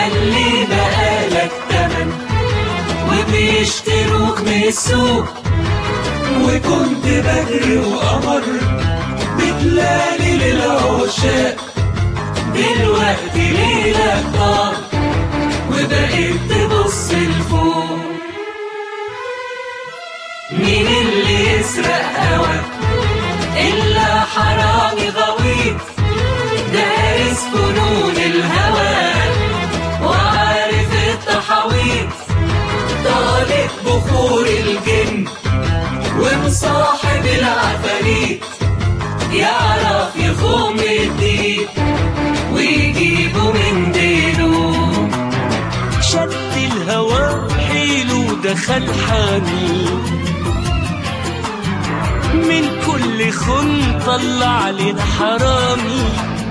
يلي بقالك تمن وبيشتروك من السوق وكنت بدر وقمر بتلالي للعشاق دلوقتي ليلك طار وبقيت تبص لفوق مين اللي يسرق هواك إلا حرامي غويط دارس فنون الهوى وعارف التحاويط طالب بخور الجن ومصاحب العفاريت يعرف يخوم الدين ويجيبه من دينه شد الهوى حيله دخل حنين من كل خن طلع علينا حرامي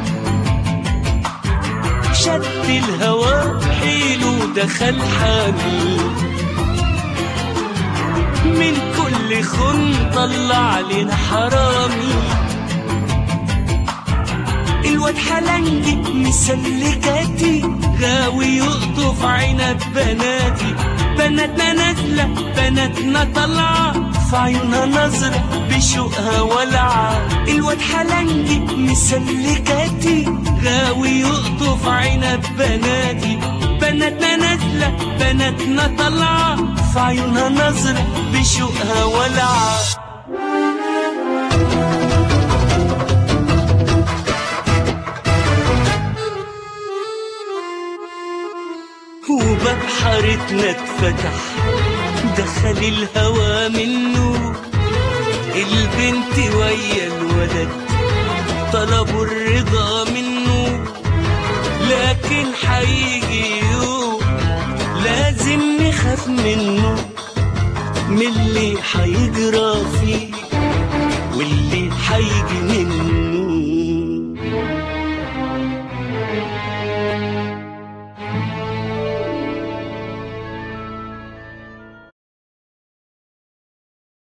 شد الهوى حيله دخل حنين من كل خن طلع علينا حرامي الواد حلنجي مسلكاتي غاوي يقطف عنب بناتي بناتنا نازلة بناتنا طالعة في عيونها نظرة بشوقها ولعة الواد حلنجي مسلكاتي غاوي يقطف عنب بناتي بناتنا نازلة بناتنا طالعة في عيونها نظرة بشوقها ولعة وباب حارتنا اتفتح دخل الهوى منه البنت ويا الولد طلبوا الرضا منه لكن هيجي يوم لازم نخاف منه من اللي هيجرى فيه